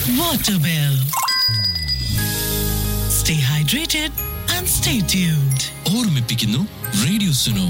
water bill. Stay hydrated and stay tuned. ഓർമ്മിപ്പിക്കുന്നു radio Suno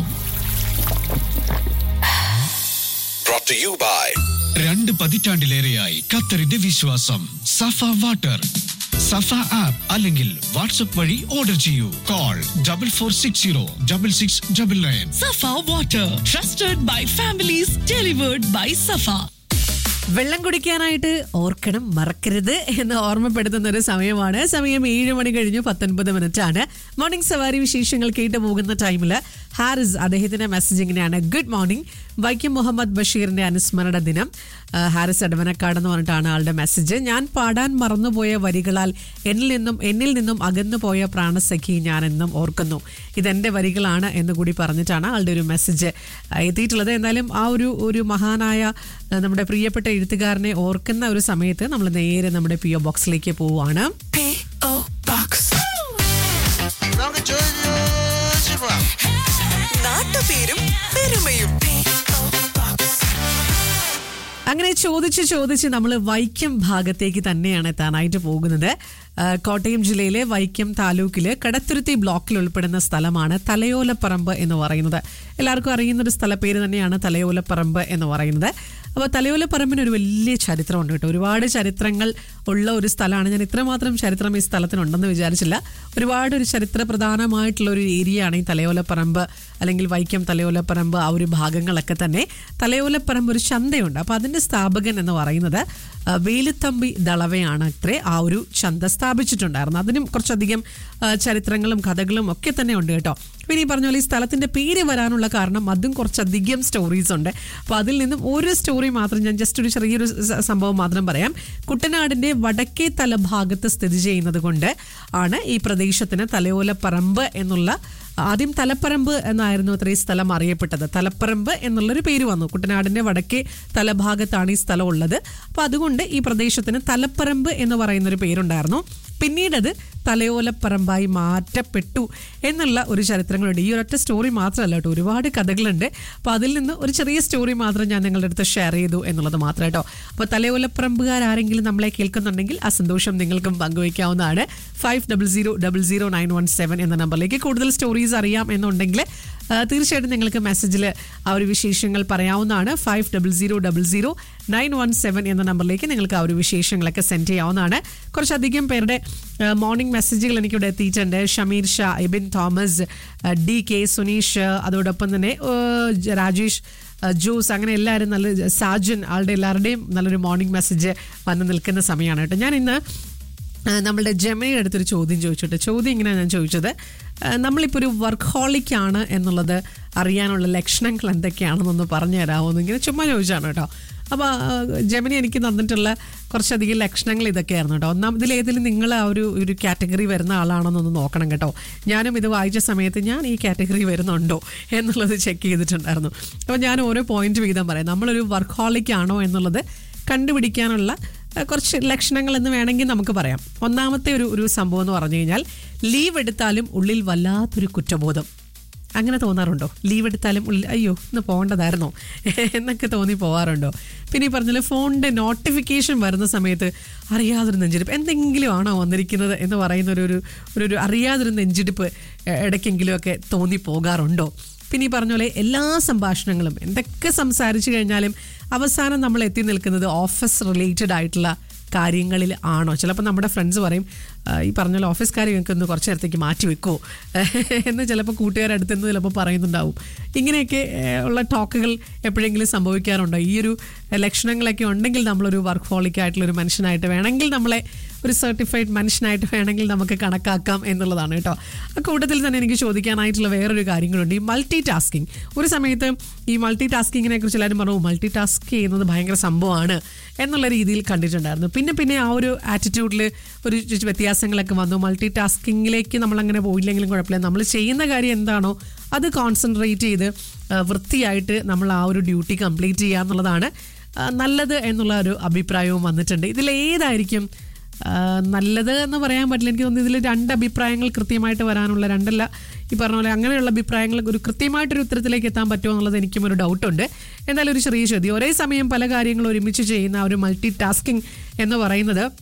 brought to you by രണ്ട് പതിറ്റാണ്ടിലേറെയായി ഖത്തറിന്റെ വിശ്വാസം സഫ വാട്ടർ സഫ ആപ്പ് അല്ലെങ്കിൽ വാട്സ്ആപ്പ് വഴി ഓർഡർ ചെയ്യൂ call double four six zero double six double nine Safa water, trusted by families, delivered by Safa. വെള്ളം കുടിക്കാനായിട്ട് ഓർക്കണം മറക്കരുത് എന്ന് ഓർമ്മപ്പെടുത്തുന്ന ഒരു സമയമാണ് സമയം ഏഴ് മണി കഴിഞ്ഞു പത്തൊൻപത് മിനിറ്റ് ആണ് മോർണിംഗ് സവാരി വിശേഷങ്ങൾ കേട്ട് പോകുന്ന ടൈമിൽ ഹാരിസ് അദ്ദേഹത്തിന്റെ മെസ്സേജ് ഇങ്ങനെയാണ് ഗുഡ് മോർണിംഗ് വൈക്കം മുഹമ്മദ് ബഷീറിന്റെ അനുസ്മരണ ദിനം ആ, ഹാരിസ് എടവനക്കാട് എന്ന് പറഞ്ഞിട്ടാണ് ആളുടെ മെസ്സേജ് ഞാൻ പാടാൻ മറന്നുപോയ വരികളാൽ എന്നിൽ നിന്നും എന്നിൽ നിന്നും അകന്നു പോയ പ്രാണസഖി ഞാൻ എന്നും ഓർക്കുന്നു ഇതെന്റെ വരികളാണ് എന്ന് കൂടി പറഞ്ഞിട്ടാണ് ആളുടെ ഒരു മെസ്സേജ് എത്തിയിട്ടുള്ളത് എന്തായാലും ആ ഒരു ഒരു മഹാനായ ആ, നമ്മുടെ പ്രിയപ്പെട്ട എഴുത്തുകാരനെ ഓർക്കുന്ന ഒരു സമയത്ത് നമ്മൾ നേരെ നമ്മുടെ പി ഒ ബോക്സിലേക്ക് പോവുകയാണ് P.O. Box. നമുക്ക് ചോദിച്ചു പോവാം. നാട്ടുപേരും പെരുമയും അങ്ങനെ ചോദിച്ച് ചോദിച്ച് നമ്മൾ വൈക്കം ഭാഗത്തേക്ക് തന്നെയാണ് എത്താനായിട്ട് പോകുന്നത് ആ, കോട്ടയം ജില്ലയിലെ വൈക്കം താലൂക്കില് കടത്തുരുത്തി ബ്ലോക്കിൽ ഉൾപ്പെടുന്ന സ്ഥലമാണ് തലയോലപ്പറമ്പ് എന്ന് പറയുന്നത് എല്ലാവർക്കും അറിയുന്ന ഒരു സ്ഥലപ്പേര് തന്നെയാണ് തലയോലപ്പറമ്പ് എന്ന് പറയുന്നത് അപ്പോൾ തലയോലപ്പറമ്പിന് ഒരു വലിയ ചരിത്രമുണ്ട് കേട്ടോ ഒരുപാട് ചരിത്രങ്ങൾ ഉള്ള ഒരു സ്ഥലമാണ് ഞാൻ ഇത്രമാത്രം ചരിത്രം ഈ സ്ഥലത്തിനുണ്ടെന്ന് വിചാരിച്ചില്ല ഒരുപാട് ഒരു ചരിത്ര പ്രധാനമായിട്ടുള്ള ഒരു ഏരിയയാണ് ഈ തലയോലപ്പറമ്പ് അല്ലെങ്കിൽ വൈക്കം തലയോലപ്പറമ്പ് ആ ഒരു ഭാഗങ്ങളൊക്കെ തന്നെ തലയോലപ്പറമ്പ് ഒരു ചന്തയുണ്ട് അപ്പോൾ അതിൻ്റെ സ്ഥാപകൻ എന്ന് പറയുന്നത് ആ, വേലുത്തമ്പി ദളവയാണ് അത്രേ ആ ഒരു ചന്ത സ്ഥാപിച്ചിട്ടുണ്ടായിരുന്നു അതിനും കുറച്ചധികം ആ, ചരിത്രങ്ങളും കഥകളും ഒക്കെ തന്നെ ഉണ്ട് കേട്ടോ പിന്നെ ഈ പറഞ്ഞ പോലെ ഈ സ്ഥലത്തിന്റെ പേര് വരാനുള്ള കാരണം അതും കുറച്ചധികം സ്റ്റോറീസ് ഉണ്ട് അപ്പോൾ അതിൽ നിന്നും ഒരു സ്റ്റോറി മാത്രം ഞാൻ ജസ്റ്റ് ഒരു ചെറിയൊരു സ- സംഭവം മാത്രം പറയാം കുട്ടനാടിന്റെ വടക്കേ തലഭാഗത്ത് സ്ഥിതി ചെയ്യുന്നത് കൊണ്ട് ആണ് ഈ പ്രദേശത്തിന് തലയോലപ്പറമ്പ് എന്നുള്ള ആദ്യം തലപ്പറമ്പ് എന്നായിരുന്നു അത്ര ഈ സ്ഥലം അറിയപ്പെട്ടത് തലപ്പറമ്പ് എന്നുള്ളൊരു പേര് വന്നു കുട്ടനാടിന്റെ വടക്കേ തലഭാഗത്താണ് ഈ സ്ഥലം ഉള്ളത് അപ്പോൾ അതുകൊണ്ട് ഈ പ്രദേശത്തിന് തലപ്പറമ്പ് എന്ന് പറയുന്ന ഒരു പേരുണ്ടായിരുന്നു പിന്നീട് അത് തലയോലപ്പറമ്പായി മാറ്റപ്പെട്ടു എന്നുള്ള ഒരു ചരിത്രങ്ങളുണ്ട് ഈ ഒരൊറ്റ സ്റ്റോറി മാത്രമല്ല കേട്ടോ ഒരുപാട് കഥകളുണ്ട് അപ്പോൾ അതിൽ നിന്ന് ഒരു ചെറിയ സ്റ്റോറി മാത്രം ഞാൻ നിങ്ങളുടെ അടുത്ത് ഷെയർ ചെയ്തു എന്നുള്ളത് മാത്രം കേട്ടോ അപ്പോൾ തലയോലപ്പറമ്പുകാർ ആരെങ്കിലും നമ്മളെ കേൾക്കുന്നുണ്ടെങ്കിൽ ആ സന്തോഷം നിങ്ങൾക്കും പങ്കുവയ്ക്കാവുന്നതാണ് five double zero double zero nine one seven എന്ന നമ്പറിലേക്ക് കൂടുതൽ സ്റ്റോറീസ് അറിയാം എന്നുണ്ടെങ്കിൽ ആ, തീർച്ചയായിട്ടും നിങ്ങൾക്ക് മെസ്സേജിൽ ആ ഒരു വിശേഷങ്ങൾ പറയാവുന്നതാണ് five double zero double zero nine one seven എന്ന നമ്പറിലേക്ക് നിങ്ങൾക്ക് ആ ഒരു വിശേഷങ്ങളൊക്കെ സെൻഡ് ചെയ്യാവുന്നതാണ് കുറച്ചധികം പേരുടെ മോർണിംഗ് മെസ്സേജുകൾ എനിക്കിവിടെ എത്തിയിട്ടുണ്ട് ഷമീർ ഷാ എബിൻ തോമസ് ആ, ഡി കെ സുനീഷ് അതോടൊപ്പം തന്നെ ആ, ജ- രാജേഷ് ആ, ജോസ് അങ്ങനെ എല്ലാവരും നല്ല സാജൻ ആളുടെ എല്ലാവരുടെയും നല്ലൊരു മോർണിംഗ് മെസ്സേജ് വന്ന് നിൽക്കുന്ന സമയമാണ് കേട്ടോ ഞാൻ ഇന്ന് ആ, നമ്മളുടെ ജമയുടെ അടുത്തൊരു ചോദ്യം ചോദിച്ചിട്ട് ചോദ്യം ഇങ്ങനെയാണ് ഞാൻ ചോദിച്ചത് ആ, നമ്മളിപ്പോൾ ഒരു വർക്ക് ഹോളിക് ആണ് എന്നുള്ളത് അറിയാനുള്ള ലക്ഷണങ്ങൾ എന്തൊക്കെയാണെന്നൊന്ന് പറഞ്ഞു തരാമോ എന്ന് ഇങ്ങനെ ചുമ്മാ ചോദിച്ചാണ് കേട്ടോ അപ്പോൾ ജമിനി എനിക്ക് തന്നിട്ടുള്ള കുറച്ചധികം ലക്ഷണങ്ങൾ ഇതൊക്കെയായിരുന്നു കേട്ടോ ഒന്നാം ഇതിലേതിലും നിങ്ങൾ ആ ഒരു ഒരു കാറ്റഗറി വരുന്ന ആളാണെന്നൊന്ന് നോക്കണം കേട്ടോ ഞാനും ഇത് വായിച്ച സമയത്ത് ഞാൻ ഈ കാറ്റഗറി വരുന്നുണ്ടോ എന്നുള്ളത് ചെക്ക് ചെയ്തിട്ടുണ്ടായിരുന്നു അപ്പോൾ ഞാൻ ഓരോ പോയിന്റ് വീതം പറയാം നമ്മളൊരു വർക്ക് ഹോളിക് ആണോ എന്നുള്ളത് കണ്ടുപിടിക്കാനുള്ള അഹ് കുറച്ച് ലക്ഷണങ്ങൾ എന്ന് വേണമെങ്കിൽ നമുക്ക് പറയാം ഒന്നാമത്തെ ഒരു ഒരു സംഭവം എന്ന് പറഞ്ഞു കഴിഞ്ഞാൽ ലീവ് എടുത്താലും ഉള്ളിൽ വല്ലാത്തൊരു കുറ്റബോധം അങ്ങനെ തോന്നാറുണ്ടോ ലീവ് എടുത്താലും ഉള്ളിൽ അയ്യോ ഇന്ന് പോകേണ്ടതായിരുന്നോ എന്നൊക്കെ തോന്നി പോകാറുണ്ടോ പിന്നെ ഈ പറഞ്ഞാൽ ഫോണിൻ്റെ നോട്ടിഫിക്കേഷൻ വരുന്ന സമയത്ത് അറിയാതൊരു നെഞ്ചിടിപ്പ് എന്തെങ്കിലും ആണോ വന്നിരിക്കുന്നത് എന്ന് പറയുന്ന ഒരു ഒരു- ഒരു ഒരു അറിയാതൊരു നെഞ്ചിടിപ്പ് എ- ഇടയ്ക്കെങ്കിലുമൊക്കെ തോന്നി പോകാറുണ്ടോ പിന്നെ ഈ പറഞ്ഞ പോലെ എല്ലാ സംഭാഷണങ്ങളും എന്തൊക്കെ സംസാരിച്ചു കഴിഞ്ഞാലും അവസാനം നമ്മൾ എത്തി നിൽക്കുന്നത് ഓഫീസ് റിലേറ്റഡ് ആയിട്ടുള്ള കാര്യങ്ങളിൽ ആണോ ചിലപ്പോൾ നമ്മുടെ ഫ്രണ്ട്സ് പറയും "ആ, ഈ പറഞ്ഞ പോലെ ഓഫീസ് കാര്യങ്ങൾക്ക് ഒന്ന് കുറച്ച് നേരത്തേക്ക് മാറ്റി വെക്കുമോ എന്ന് ചിലപ്പോൾ കൂട്ടുകാരടുത്ത് നിന്ന് ചിലപ്പോൾ പറയുന്നുണ്ടാവും ഇങ്ങനെയൊക്കെ ഏഹ്, ഉള്ള ടോക്കുകൾ എപ്പോഴെങ്കിലും സംഭവിക്കാറുണ്ടോ ഈ ഒരു ലക്ഷണങ്ങളൊക്കെ ഉണ്ടെങ്കിൽ നമ്മളൊരു വർക്ക് ഹോളിക് ആയിട്ടുള്ള ഒരു മനുഷ്യനായിട്ട് വേണമെങ്കിൽ നമ്മളെ ഒരു സർട്ടിഫൈഡ് മനുഷ്യനായിട്ട് വേണമെങ്കിൽ നമുക്ക് കണക്കാക്കാം എന്നുള്ളതാണ് കേട്ടോ ആ കൂട്ടത്തിൽ തന്നെ എനിക്ക് ചോദിക്കാനായിട്ടുള്ള വേറൊരു കാര്യങ്ങളുണ്ട് ഈ മൾട്ടി ടാസ്കിങ് ഒരു സമയത്ത് ഈ മൾട്ടി ടാസ്കിങ്ങിനെ കുറിച്ച് എല്ലാവരും പറഞ്ഞു മൾട്ടി ടാസ്ക് ചെയ്യുന്നത് ഭയങ്കര സംഭവമാണ് എന്നുള്ള രീതിയിൽ കണ്ടിട്ടുണ്ടായിരുന്നു പിന്നെ പിന്നെ ആ ഒരു ആറ്റിറ്റ്യൂഡിൽ ഒരു ചുറ്റി വ്യത്യാസങ്ങളൊക്കെ വന്നു മൾട്ടി ടാസ്കിങ്ങിലേക്ക് നമ്മൾ അങ്ങനെ പോയില്ലെങ്കിലും കുഴപ്പമില്ല നമ്മൾ ചെയ്യുന്ന കാര്യം എന്താണോ അത് കോൺസെൻട്രേറ്റ് ചെയ്ത് ആ, വൃത്തിയായിട്ട് നമ്മൾ ആ ഒരു ഡ്യൂട്ടി കംപ്ലീറ്റ് ചെയ്യുക എന്നുള്ളതാണ് ആ, നല്ലത് എന്നുള്ള ഒരു അഭിപ്രായവും വന്നിട്ടുണ്ട് ഇതിലേതായിരിക്കും ആ, നല്ലത് എന്ന് പറയാൻ പറ്റില്ല എനിക്ക് തോന്നുന്നു ഇതിൽ രണ്ട് അഭിപ്രായങ്ങൾ കൃത്യമായിട്ട് വരാനുള്ള രണ്ടല്ല ഈ പറഞ്ഞ പോലെ അങ്ങനെയുള്ള അഭിപ്രായങ്ങൾ ഒരു കൃത്യമായിട്ടൊരു ഉത്തരത്തിലേക്ക് എത്താൻ പറ്റുമോ എന്നുള്ളത് എനിക്കും ഒരു ഡൗട്ടുണ്ട് എന്തായാലും ഒരു ചെറിയ ചോദ്യം ഒരേ സമയം പല കാര്യങ്ങളും ഒരുമിച്ച് ചെയ്യുന്ന ആ ഒരു മൾട്ടി ടാസ്കിങ് എന്ന് പറയുന്നത്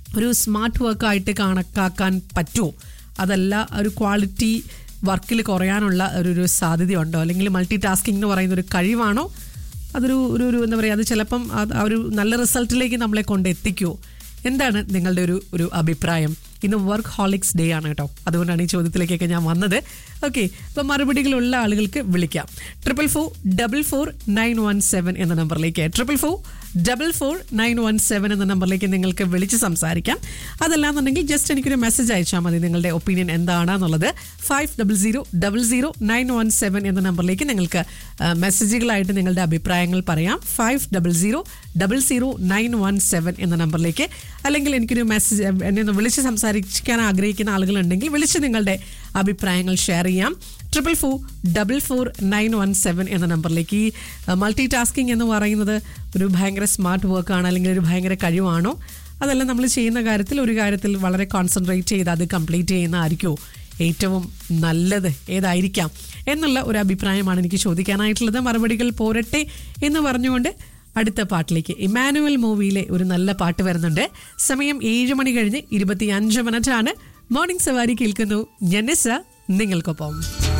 ഒരു സ്മാർട്ട് വർക്കായിട്ട് കണക്കാക്കാൻ പറ്റുമോ അതല്ല ഒരു ക്വാളിറ്റി വർക്കിൽ കുറയാനുള്ള ഒരു ഒരു സാധ്യതയുണ്ടോ അല്ലെങ്കിൽ മൾട്ടി ടാസ്കിംഗ് എന്ന് പറയുന്ന ഒരു കഴിവാണോ അതൊരു ഒരു ഒരു എന്താ പറയുക അത് ചിലപ്പം അത് ആ ഒരു നല്ല റിസൾട്ടിലേക്ക് നമ്മളെ കൊണ്ട് എത്തിക്കുമോ എന്താണ് നിങ്ങളുടെ ഒരു ഒരു അഭിപ്രായം ഇന്ന് വർക്ക് ഹോളിക്സ് ഡേ ആണ് കേട്ടോ അതുകൊണ്ടാണ് ഈ ചോദ്യത്തിലേക്കൊക്കെ ഞാൻ വന്നത് ഓക്കെ അപ്പോൾ മറുപടികളുള്ള ആളുകൾക്ക് വിളിക്കാം triple four double four nine one seven എന്ന നമ്പറിലേക്ക് triple four double four nine one seven എന്ന നമ്പറിലേക്ക് നിങ്ങൾക്ക് വിളിച്ച് സംസാരിക്കാം അതല്ലാന്നുണ്ടെങ്കിൽ ജസ്റ്റ് എനിക്കൊരു മെസ്സേജ് അയച്ചാൽ മതി നിങ്ങളുടെ ഒപ്പീനിയൻ എന്താണെന്നുള്ളത് five double zero double zero nine one seven എന്ന നമ്പറിലേക്ക് നിങ്ങൾക്ക് ആ, മെസ്സേജുകളായിട്ട് നിങ്ങളുടെ അഭിപ്രായങ്ങൾ പറയാം five double zero double zero nine one seven എന്ന നമ്പറിലേക്ക് അല്ലെങ്കിൽ എനിക്കൊരു മെസ്സേജ് എന്നെ ഒന്ന് വിളിച്ച് സംസാരിക്കാൻ ആഗ്രഹിക്കുന്ന ആളുകളുണ്ടെങ്കിൽ വിളിച്ച് നിങ്ങളുടെ അഭിപ്രായങ്ങൾ ഷെയർ ചെയ്യാം triple four double four nine one seven എന്ന നമ്പറിലേക്ക് ഈ മൾട്ടി ടാസ്കിങ് എന്ന് പറയുന്നത് ഒരു ഭയങ്കര സ്മാർട്ട് വർക്കാണ് അല്ലെങ്കിൽ ഒരു ഭയങ്കര കഴിവാണോ അതല്ല നമ്മൾ ചെയ്യുന്ന കാര്യത്തിൽ ഒരു കാര്യത്തിൽ വളരെ കോൺസെൻട്രേറ്റ് ചെയ്ത് അത് കംപ്ലീറ്റ് ചെയ്യുന്നതായിരിക്കുമോ ഏറ്റവും നല്ലത് ഏതായിരിക്കാം എന്നുള്ള ഒരു അഭിപ്രായമാണ് എനിക്ക് ചോദിക്കാനായിട്ടുള്ളത് മറുപടികൾ പോരട്ടെ എന്ന് പറഞ്ഞുകൊണ്ട് അടുത്ത പാട്ടിലേക്ക് ഇമാനുവൽ മൂവിയിലെ ഒരു നല്ല പാട്ട് വരുന്നുണ്ട് സമയം ഏഴ് മണി കഴിഞ്ഞ് ഇരുപത്തി അഞ്ച് മിനിറ്റാണ് മോർണിംഗ് സവാരി കേൾക്കുന്നു ജനസ നിങ്ങൾക്കൊപ്പം